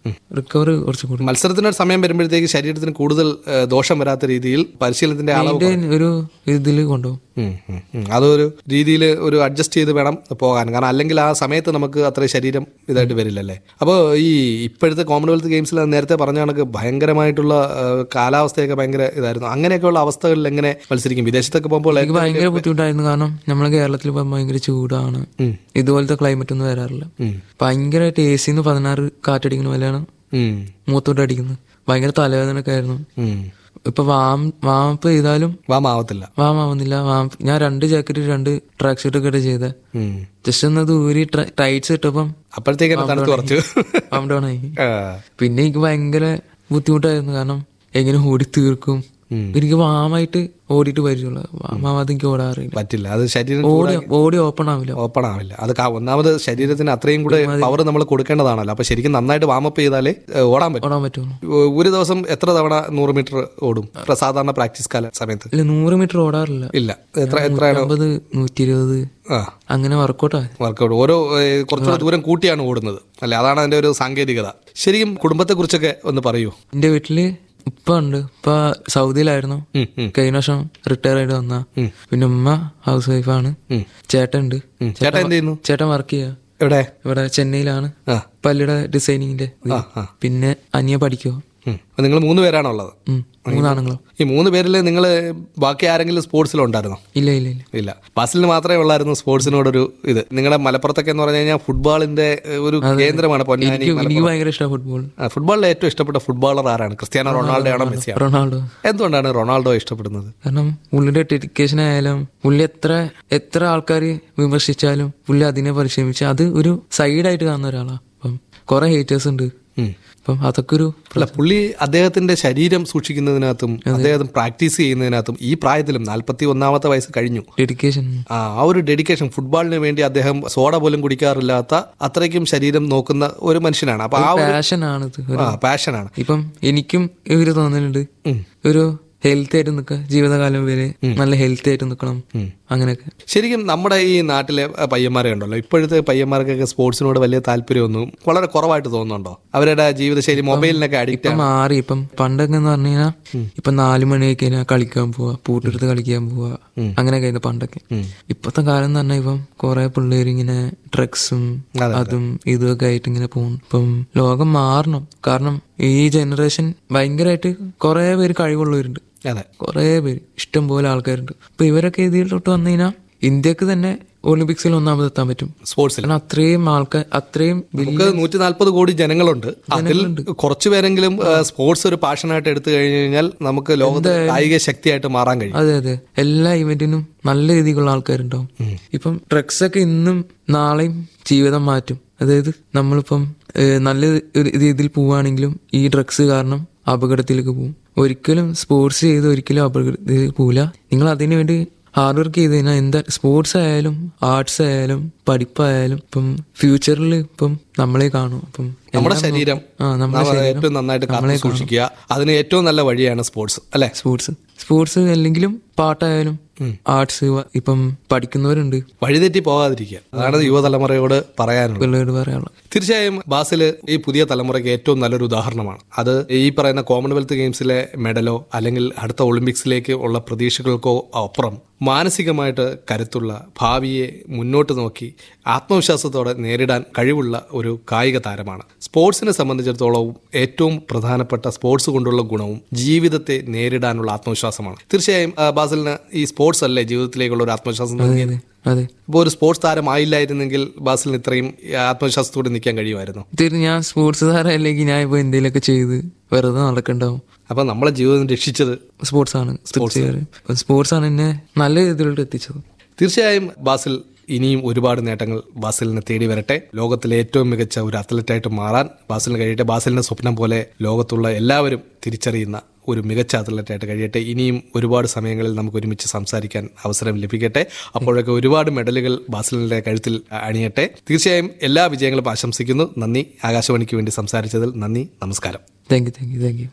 Recovery കുറച്ച് കൂടുതൽ മത്സരത്തിന് ഒരു സമയം വരുമ്പോഴത്തേക്ക് ശരീരത്തിന് കൂടുതൽ ഏഹ്, ദോഷം വരാത്ത രീതിയിൽ പരിശീലനത്തിന്റെ അളവ് അതിന്റെ ഒരു ഇതിൽ കൊണ്ടുപോകും ഉം, ഉം, ഉം. അതൊരു രീതിയിൽ ഒരു അഡ്ജസ്റ്റ് ചെയ്ത് വേണം പോകാൻ കാരണം അല്ലെങ്കിൽ ആ സമയത്ത് നമുക്ക് അത്ര ശരീരം ഇതായിട്ട് വരില്ലല്ലേ അപ്പോൾ ഈ ഇപ്പോഴത്തെ കോമൺവെൽത്ത് ഗെയിംസിൽ നേരത്തെ പറഞ്ഞ കണക്ക് ഭയങ്കരമായിട്ടുള്ള ഏഹ്, കാലാവസ്ഥയൊക്കെ ഭയങ്കര ഇതായിരുന്നു അങ്ങനെയൊക്കെയുള്ള അവസ്ഥകളിൽ എങ്ങനെ മത്സരിക്കും വിദേശത്തൊക്കെ പോകുമ്പോൾ എനിക്ക് ഭയങ്കര ബുദ്ധിമുട്ടായിരുന്നു കാരണം നമ്മളെ കേരളത്തിൽ ഇപ്പം ഭയങ്കര ചൂടാണ് ഇതുപോലത്തെ ക്ലൈമറ്റ് ഒന്നും വരാറില്ല ഭയങ്കരമായിട്ട് എ സിന്ന് പതിനാറ് കാറ്റടിക്കുന്ന പോലെയാണ് ഉം, മൂത്തോട്ട് അടിക്കുന്നത് ഭയങ്കര തലവേദനയൊക്കെ ആയിരുന്നു ഉം. ഇപ്പൊ വാം വാമപ്പ് ചെയ്താലും വാമാവത്തില്ല വാമാവുന്നില്ല വാം ഞാൻ രണ്ട് ജാക്കറ്റ് രണ്ട് ട്രാക്ക് ഷൂട്ട് ഒക്കെ ചെയ്തേ ഉം. ജസ്റ്റ് ഒന്ന് ദൂരി ടൈറ്റ്സ് ഇട്ടപ്പം അപ്പോഴത്തേക്ക് തണുത്ത് കുറച്ച് വാം ഡൗൺ ആയി ആ. പിന്നെ എനിക്ക് ഭയങ്കര ബുദ്ധിമുട്ടായിരുന്നു കാരണം എങ്ങനെ ഓടി തീർക്കും എനിക്ക് വാമായിട്ട് ഓടിയിട്ട് പരിചയമുള്ള വാമാവാതെ എനിക്ക് ഓടാറില്ല പറ്റില്ല അത് ശരീരം ഓടി ഓടി ഓപ്പൺ ആവില്ല ഓപ്പൺ ആവില്ല അത് ക- ഒന്നാമത് ശരീരത്തിന് അത്രയും കൂടെ പവർ നമ്മൾ കൊടുക്കേണ്ടതാണല്ലോ അപ്പൊ ശരിക്കും നന്നായിട്ട് വാമപ്പ് ചെയ്താലേ ഏഹ്, ഓടാൻ പറ്റും ഓടാൻ പറ്റുള്ളൂ ഒ- ഒരു ദിവസം എത്ര തവണ നൂറ് മീറ്റർ ഓടും പ്ര- സാധാരണ പ്രാക്ടീസ് കാല സമയത്ത് ഇല്ല നൂറ് മീറ്റർ ഓടാറില്ല ഇല്ല എത്ര എത്രയാണ് അമ്പത് നൂറ്റി ഇരുപത് ആ അങ്ങനെ വർക്കൗട്ടാ വർക്കൗട്ട് ഓരോ ഏഹ്, കുറച്ചുകൂടെ ദൂരം കൂട്ടിയാണ് ഓടുന്നത് അല്ലെ അതാണ് അതിന്റെ ഒരു സാങ്കേതികത ശരിക്കും കുടുംബത്തെ കുറിച്ചൊക്കെ ഒന്ന് പറയൂ എന്റെ വീട്ടില് ഉപ്പ ഉണ്ട് ഉപ്പ സൗദിയിലായിരുന്നു ഉം, ഉം. കഴിഞ്ഞ വർഷം റിട്ടയർ ആയിട്ട് വന്ന പിന്നെ ഉമ്മ ഹൗസ് വൈഫാണ് ചേട്ടൻ ഉണ്ട് ഉം. ചേട്ടൻ എന്ത് ചെയ്യുന്നു ചേട്ടൻ വർക്ക് ചെയ്യാ എവിടെ ഇവിടെ ചെന്നൈയിലാണ് ആ പല്ലിയുടെ ഡിസൈനിങ്ങിന്റെ ഇത്. ആ ആ പിന്നെ അനിയ പഠിക്കോ നിങ്ങൾ മൂന്ന് പേരാണുള്ളത് മൂന്നാണുങ്ങളോ ഈ മൂന്ന് പേരിൽ നിങ്ങൾ ബാക്കി ആരെങ്കിലും സ്പോർട്സിലുണ്ടായിരുന്നോ ഇല്ല ഇല്ല ഇല്ല ഇല്ല ബാസിലിന് മാത്രമേ ഉള്ളായിരുന്നു സ്പോർട്സിനോടൊരു ഇത് നിങ്ങളുടെ മലപ്പുറത്തൊക്കെ എന്ന് പറഞ്ഞു കഴിഞ്ഞാൽ ഫുട്ബോളിന്റെ ഏഹ്, ഒരു കേന്ദ്രമാണ് പൊന്നാനി എനിക്ക് എനിക്ക് ഭയങ്കര ഇഷ്ടമാണ് ഫുട്ബോൾ ആ, ഫുട്ബോളിൽ ഏറ്റവും ഇഷ്ടപ്പെട്ട ഫുട്ബോളർ ആരാണ് ക്രിസ്ത്യാനോ റൊണാൾഡോ ആണോ മെസ്സിയാണോ റൊണാൾഡോ എന്തുകൊണ്ടാണ് റൊണാൾഡോ ഇഷ്ടപ്പെടുന്നത് കാരണം പുള്ളിയുടെ ഡെഡിക്കേഷൻ ആയാലും പുള്ളി എത്ര എത്ര ആൾക്കാർ വിമർശിച്ചാലും പുള്ളി അതിനെ പരിശ്രമിച്ച് അത് ഒരു സൈഡായിട്ട് കാണുന്ന ഒരാളാണ് അപ്പം കുറെ ഹേറ്റേഴ്സ് ഉണ്ട് ഉം. അപ്പം അതൊക്കെ ഒരു അല്ല പുള്ളി അദ്ദേഹത്തിന്റെ ശരീരം സൂക്ഷിക്കുന്നതിനകത്തും അദ്ദേഹം പ്രാക്ടീസ് ചെയ്യുന്നതിനകത്തും ഈ പ്രായത്തിലും നാൽപ്പത്തി ഒന്നാമത്തെ വയസ്സ് കഴിഞ്ഞു ഡെഡിക്കേഷൻ ആ ആ ഒരു ഡെഡിക്കേഷൻ ഫുട്ബോളിന് വേണ്ടി അദ്ദേഹം സോഡ പോലും കുടിക്കാറില്ലാത്ത അത്രയ്ക്കും ശരീരം നോക്കുന്ന ഒരു മനുഷ്യനാണ് അപ്പൊ ആ ഒരു പാഷൻ ആണിത് ഒരു- ആ പാഷനാണ് ഇപ്പം എനിക്കും ഒരു തോന്നലുണ്ട് ഒരു ഹെൽത്തി ആയിട്ട് നിൽക്കുക ജീവിതകാലം വരെ നല്ല ഹെൽത്തി ആയിട്ട് നിൽക്കണം അങ്ങനെയൊക്കെ ശരിക്കും നമ്മുടെ ഈ നാട്ടിലെ പയ്യന്മാരെ ഉണ്ടല്ലോ ഇപ്പോഴത്തെ പയ്യന്മാർക്കൊക്കെ സ്പോർട്സിനോട് വലിയ താല്പര്യമൊന്നും വളരെ കുറവായിട്ട് തോന്നുന്നുണ്ടോ അവരുടെ ജീവിതശൈലി മൊബൈലിനൊക്കെ അഡിക്റ്റ് ഇപ്പം മാറി ഇപ്പം പണ്ടൊക്കെ എന്ന് പറഞ്ഞു കഴിഞ്ഞാൽ ഇപ്പൊ നാലു മണിയൊക്കെ കഴിഞ്ഞാൽ കളിക്കാൻ പോവാ പൂട്ടെടുത്ത് കളിക്കാൻ പോവാ അങ്ങനെയൊക്കെ ആയിരുന്നു പണ്ടൊക്കെ ഇപ്പത്തെ കാലം എന്ന് പറഞ്ഞാൽ ഇപ്പം കുറെ പിള്ളേർ ഇങ്ങനെ ഡ്രഗ്സും അതും ഇതൊക്കെ ആയിട്ട് ഇങ്ങനെ പോകും ഇപ്പം ലോകം മാറണം കാരണം ഈ ജനറേഷൻ ഭയങ്കരമായിട്ട് കുറെ പേര് കഴിവുള്ളവരുണ്ട് അതെ കുറെ പേര് ഇഷ്ടം പോലെ ആൾക്കാരുണ്ട് അപ്പൊ ഇവരൊക്കെ ഇതിലോട്ട് വന്നു കഴിഞ്ഞാൽ ഇന്ത്യക്ക് തന്നെ ഒളിമ്പിക്സിൽ ഒന്നാമത് എത്താൻ പറ്റും സ്പോർട്സിൽ കാരണം അത്രയും ആൾക്കാർ അത്രയും വലിയ നമുക്ക് നൂറ്റി നാല്പത് കോടി ജനങ്ങളുണ്ട് അതിൽ കുറച്ചു പേരെങ്കിലും സ്പോർട്സ് ഒരു പാഷനായിട്ട് എടുത്തു കഴിഞ്ഞു കഴിഞ്ഞാൽ നമുക്ക് ലോകത്ത് കായിക ശക്തിയായിട്ട് മാറാൻ കഴിയും അതെ അതെ എല്ലാ ഇവന്റിനും നല്ല രീതിക്കുള്ള ആൾക്കാരുണ്ടാവും ഇപ്പം ഡ്രഗ്സ് ഒക്കെ ഇന്നും നാളെയും ജീവിതം മാറ്റും അതായത് നമ്മളിപ്പം ഏഹ്, നല്ല ഒരു രീതിയിൽ പോവുകയാണെങ്കിലും ഈ ഡ്രഗ്സ് കാരണം അപകടത്തിലേക്ക് പോകും ഒരിക്കലും സ്പോർട്സ് ചെയ്ത് ഒരിക്കലും അപകടത്തിൽ പോവില്ല നിങ്ങൾ അതിനു വേണ്ടി ഹാർഡ് വർക്ക് ചെയ്ത് കഴിഞ്ഞാൽ എന്താ സ്പോർട്സ് ആയാലും ആർട്സ് ആയാലും പഠിപ്പായാലും ഇപ്പം ഫ്യൂച്ചറിൽ ഇപ്പം നമ്മളെ കാണും അപ്പം നമ്മുടെ എല്ലാം ശരീരം ആ നമ്മുടെ നമ്മൾ ഏറ്റവും നന്നായിട്ട് കാത്തു സൂക്ഷിക്കുക അതിന് ഏറ്റവും നല്ല വഴിയാണ് സ്പോർട്സ് അല്ലെ സ്പോർട്സ് സ്പോർട്സ് അല്ലെങ്കിലും പാട്ടായാലും ആർട്സ് ഇപ്പം പഠിക്കുന്നവരുണ്ട് വഴിതെറ്റി പോകാതിരിക്കുക അതാണ് യുവതലമുറയോട് പറയാനുള്ളത് പിള്ളേരോട് പറയാനുള്ളത് തീർച്ചയായും ബാസിൽ ഈ പുതിയ തലമുറയ്ക്ക് ഏറ്റവും നല്ലൊരു ഉദാഹരണമാണ് അത് ഈ പറയുന്ന കോമൺവെൽത്ത് ഗെയിംസിലെ മെഡലോ അല്ലെങ്കിൽ അടുത്ത ഒളിമ്പിക്സിലേക്ക് ഉള്ള പ്രതീക്ഷകൾക്കോ അപ്പുറം മാനസികമായിട്ട് കരുത്തുള്ള ഭാവിയെ മുന്നോട്ട് നോക്കി ആത്മവിശ്വാസത്തോടെ നേരിടാൻ കഴിവുള്ള ഒരു കായിക താരമാണ് സ്പോർട്സിനെ സംബന്ധിച്ചിടത്തോളം ഏറ്റവും പ്രധാനപ്പെട്ട സ്പോർട്സ് കൊണ്ടുള്ള ഗുണവും ജീവിതത്തെ നേരിടാനുള്ള ആത്മവിശ്വാസമാണ് തീർച്ചയായും ആ, ബാസിലിന് ഈ സ്പോർട്സ് അല്ലേ ജീവിതത്തിലേക്കുള്ള ഒരു ആത്മവിശ്വാസം നൽകിയത് അതെ അതെ ഇപ്പോൾ ഒരു സ്പോർട്സ് താരമായില്ലായിരുന്നെങ്കിൽ ബാസിലിന് ഇത്രയും ആത്മവിശ്വാസത്തോടെ നിൽക്കാൻ കഴിയുമായിരുന്നു തീർച്ചയായും ഞാൻ സ്പോർട്സ് താരമല്ലെങ്കിൽ ഞാൻ ഇപ്പോൾ എന്തെങ്കിലുമൊക്കെ ചെയ്ത് വെറുതെ നടക്കണ്ടാവും അപ്പൊ നമ്മളെ ജീവിതം രക്ഷിച്ചത് സ്പോർട്സ് ആണ് തീർച്ചയായും സ്പോർട്സ് ആണ് എന്നെ നല്ല രീതിയിലോട്ട് എത്തിച്ചത് തീർച്ചയായും ബാസിൽ ഇനിയും ഒരുപാട് നേട്ടങ്ങൾ ബാസിലിനെ തേടി വരട്ടെ ലോകത്തിലെ ഏറ്റവും മികച്ച ഒരു അത്ലറ്റായിട്ട് മാറാൻ ബാസിലിന് കഴിയട്ടെ ബാസിലിന്റെ സ്വപ്നം പോലെ ലോകത്തുള്ള എല്ലാവരും തിരിച്ചറിയുന്ന ഒരു മികച്ച അത്ലറ്റായിട്ട് കഴിയട്ടെ ഇനിയും ഒരുപാട് സമയങ്ങളിൽ നമുക്ക് ഒരുമിച്ച് സംസാരിക്കാൻ അവസരം ലഭിക്കട്ടെ അപ്പോഴൊക്കെ ഒരുപാട് മെഡലുകൾ ബാസിലിന്റെ കഴുത്തിൽ അണിയട്ടെ തീർച്ചയായും എല്ലാ വിജയങ്ങളും ആശംസിക്കുന്നു നന്ദി ആകാശവാണിക്ക് വേണ്ടി സംസാരിച്ചതിൽ നന്ദി നമസ്കാരം thank you thank you thank you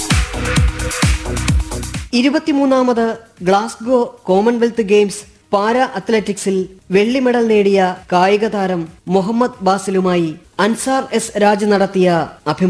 ഇരുപത്തിമൂന്നാമത് ഗ്ലാസ്ഗോ കോമൺവെൽത്ത് ഗെയിംസ് പാരാ അത്ലറ്റിക്സിൽ വെള്ളി മെഡൽ നേടിയ കായിക താരം മുഹമ്മദ് ബാസിലുമായി അൻസാർ എസ് രാജ് നടത്തിയ അഭിമുഖം